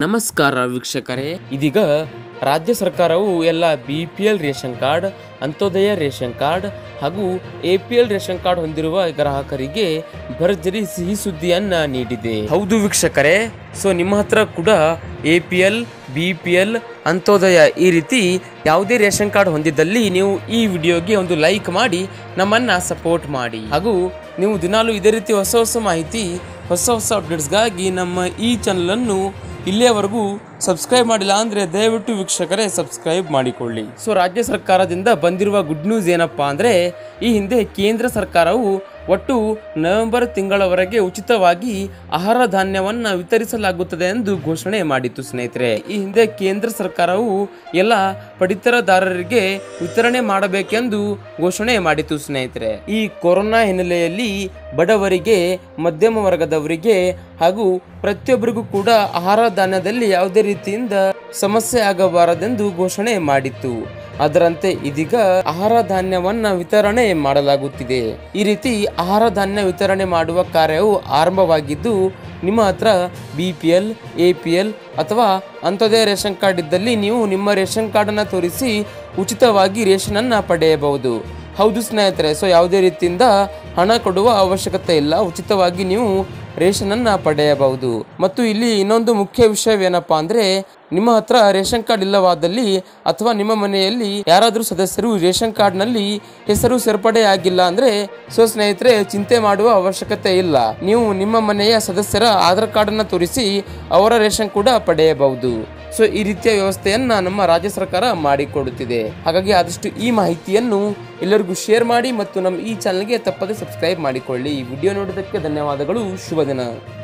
ನಮಸ್ಕಾರ ವೀಕ್ಷಕರೇ ಇದೀಗ ರಾಜ್ಯ ಸರ್ಕಾರವು ಎಲ್ಲ B P L ration card ಅಂತ್ಯೋದಯ ರೇಷನ್ ಕಾರ್ಡ್ ಹಾಗೂ A P L ration card ಹೊಂದಿರುವ ಗ್ರಾಹಕರಿಗೆ ಭರ್ಜರಿ ಸಿಹಿ ಸುದ್ದಿಯನ್ನ ನೀಡಿದೆ ಹೌದು ವೀಕ್ಷಕರೇ ಸೊ ನಿಮ್ಮ ಹತ್ರ ಕೂಡ A P L B P L ಅಂತ್ಯೋದಯ ಈ ರೀತಿ ಯಾವುದೇ ರೇಷನ್ ಕಾರ್ಡ್ ಹೊಂದಿದ್ದಲ್ಲಿ ನೀವು ಈ ವಿಡಿಯೋಗೆ ಒಂದು ಲೈಕ್ ಮಾಡಿ ನಮ್ಮನ್ನ ಸಪೋರ್ಟ್ ಮಾಡಿ ಹಾಗೂ ನೀವು ದಿನಾಲು ಇದೇ ರೀತಿ ಹೊಸ ಹೊಸ ಮಾಹಿತಿ ಹೊಸ ಹೊಸ ಅಪ್ಡೇಟ್ಸ್ಗಾಗಿ ನಮ್ಮ ಈ ಚಾನಲನ್ನು ಇಲ್ಲಿಯವರೆಗೂ ಸಬ್ಸ್ಕ್ರೈಬ್ ಮಾಡಿಲ್ಲ ಅಂದರೆ ದಯವಿಟ್ಟು ವೀಕ್ಷಕರೇ ಸಬ್ಸ್ಕ್ರೈಬ್ ಮಾಡಿಕೊಳ್ಳಿ ಸೊ ರಾಜ್ಯ ಸರ್ಕಾರದಿಂದ ಬಂದಿರುವ ಗುಡ್ ನ್ಯೂಸ್ ಏನಪ್ಪಾ ಅಂದರೆ ಈ ಹಿಂದೆ ಕೇಂದ್ರ ಸರ್ಕಾರವು ಒಟ್ಟು ನವೆಂಬರ್ ತಿಂಗಳವರೆಗೆ ಉಚಿತವಾಗಿ ಆಹಾರ ಧಾನ್ಯವನ್ನು ವಿತರಿಸಲಾಗುತ್ತದೆ ಎಂದು ಘೋಷಣೆ ಮಾಡಿತ್ತು ಸ್ನೇಹಿತರೆ ಈ ಹಿಂದೆ ಕೇಂದ್ರ ಸರ್ಕಾರವು ಎಲ್ಲ ಪಡಿತರದಾರರಿಗೆ ವಿತರಣೆ ಮಾಡಬೇಕೆಂದು ಘೋಷಣೆ ಮಾಡಿತ್ತು ಸ್ನೇಹಿತರೆ ಈ ಕೊರೋನಾ ಹಿನ್ನೆಲೆಯಲ್ಲಿ ಬಡವರಿಗೆ ಮಧ್ಯಮ ವರ್ಗದವರಿಗೆ ಹಾಗೂ ಪ್ರತಿಯೊಬ್ಬರಿಗೂ ಕೂಡ ಆಹಾರ ಧಾನ್ಯದಲ್ಲಿ ಯಾವುದೇ ರೀತಿಯಿಂದ ಸಮಸ್ಯೆ ಆಗಬಾರದೆಂದು ಘೋಷಣೆ ಮಾಡಿತ್ತು ಅದರಂತೆ ಇದೀಗ ಆಹಾರ ಧಾನ್ಯವನ್ನ ವಿತರಣೆ ಮಾಡಲಾಗುತ್ತಿದೆ ಈ ರೀತಿ ಆಹಾರ ಧಾನ್ಯ ವಿತರಣೆ ಮಾಡುವ ಕಾರ್ಯವು ಆರಂಭವಾಗಿದ್ದು ನಿಮ್ಮ ಹತ್ರ B P L A P L ಅಥವಾ ಅಂತ್ಯೋದಯ ರೇಷನ್ ಕಾರ್ಡ್ ಇದ್ದಲ್ಲಿ ನೀವು ನಿಮ್ಮ ರೇಷನ್ ಕಾರ್ಡನ್ನು ತೋರಿಸಿ ಉಚಿತವಾಗಿ ರೇಷನನ್ನು ಪಡೆಯಬಹುದು ಹೌದು ಸ್ನೇಹಿತರೆ ಸೊ ಯಾವುದೇ ರೀತಿಯಿಂದ ಹಣ ಕೊಡುವ ಅವಶ್ಯಕತೆ ಇಲ್ಲ ಉಚಿತವಾಗಿ ನೀವು ರೇಷನನ್ನು ಪಡೆಯಬಹುದು ಮತ್ತು ಇಲ್ಲಿ ಇನ್ನೊಂದು ಮುಖ್ಯ ವಿಷಯವೇನಪ್ಪಾ ಅಂದರೆ ನಿಮ್ಮ ಹತ್ರ ರೇಷನ್ ಕಾರ್ಡ್ ಇಲ್ಲವಾದಲ್ಲಿ ಅಥವಾ ನಿಮ್ಮ ಮನೆಯಲ್ಲಿ ಯಾರಾದರೂ ಸದಸ್ಯರು ರೇಷನ್ ಕಾರ್ಡ್ನಲ್ಲಿ ಹೆಸರು ಸೇರ್ಪಡೆ ಆಗಿಲ್ಲ ಅಂದ್ರೆ ಸೊ ಸ್ನೇಹಿತರೆ ಚಿಂತೆ ಮಾಡುವ ಅವಶ್ಯಕತೆ ಇಲ್ಲ ನೀವು ನಿಮ್ಮ ಮನೆಯ ಸದಸ್ಯರ ಆಧಾರ್ ಕಾರ್ಡನ್ನು ತೋರಿಸಿ ಅವರ ರೇಷನ್ ಕೂಡ ಪಡೆಯಬಹುದು ಸೊ ಈ ರೀತಿಯ ವ್ಯವಸ್ಥೆಯನ್ನ ನಮ್ಮ ರಾಜ್ಯ ಸರ್ಕಾರ ಮಾಡಿಕೊಡುತ್ತಿದೆ ಹಾಗಾಗಿ ಆದಷ್ಟು ಈ ಮಾಹಿತಿಯನ್ನು ಎಲ್ಲರಿಗೂ ಶೇರ್ ಮಾಡಿ ಮತ್ತು ನಮ್ಮ ಈ ಚಾನಲ್ಗೆ ತಪ್ಪದೆ ಸಬ್ಸ್ಕ್ರೈಬ್ ಮಾಡಿಕೊಳ್ಳಿ ಈ ವಿಡಿಯೋ ನೋಡೋದಕ್ಕೆ ಧನ್ಯವಾದಗಳು ಶುಭ ದಿನ